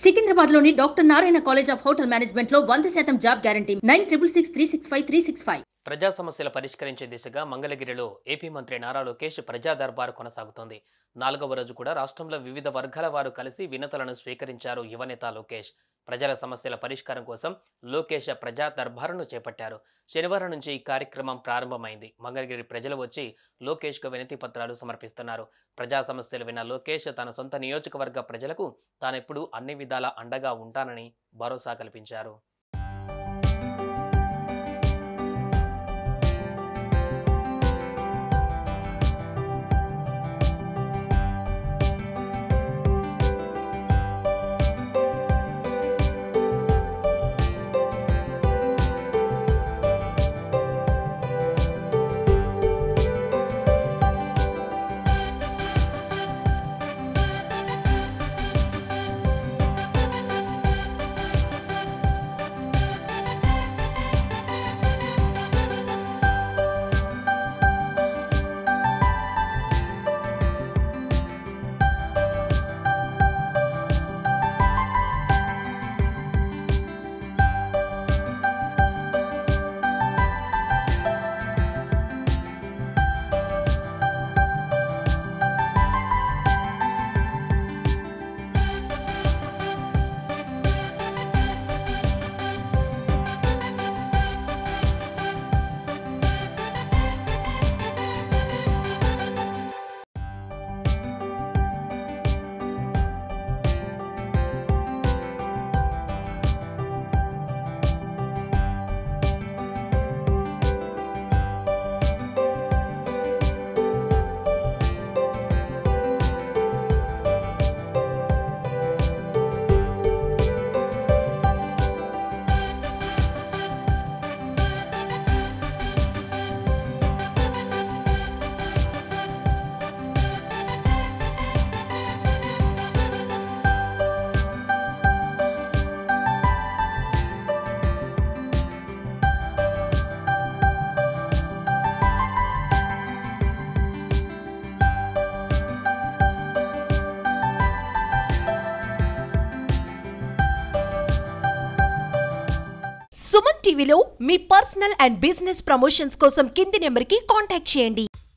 సికింద్రాబాద్ లోని doctor Narayana college of hotel management లో వంద శాతం job guarantee nine triple six three six five three six five ప్రజా సమస్యలు పరిష్కరించే దిశగా మంగళగిరిలో ఏపీ మంత్రి నారా లోకేష్ ప్రజా దర్బారు కొనసాగుతోంది నాలుగవ రోజు కూడా రాష్ట్రంలో వివిధ వర్గాల వారు కలిసి వినతులను స్వీకరించారు యువనేత లోకేష్ ప్రజల సమస్యల పరిష్కారం కోసం లోకేష్ ప్రజా దర్బారును చేపట్టారు శనివారం నుంచి ఈ కార్యక్రమం ప్రారంభమైంది మంగళగిరి ప్రజలు వచ్చి లోకేష్కు వినతి పత్రాలు సమర్పిస్తున్నారు ప్రజా సమస్యలు విన్న లోకేష్ తన సొంత నియోజకవర్గ ప్రజలకు తానెప్పుడూ అన్ని విధాల అండగా ఉంటానని భరోసా కల్పించారు సుమన్ టీవీలో మీ పర్సనల్ అండ్ బిజినెస్ ప్రమోషన్స్ కోసం కింది నెంబర్కి కాంటాక్ట్ చేయండి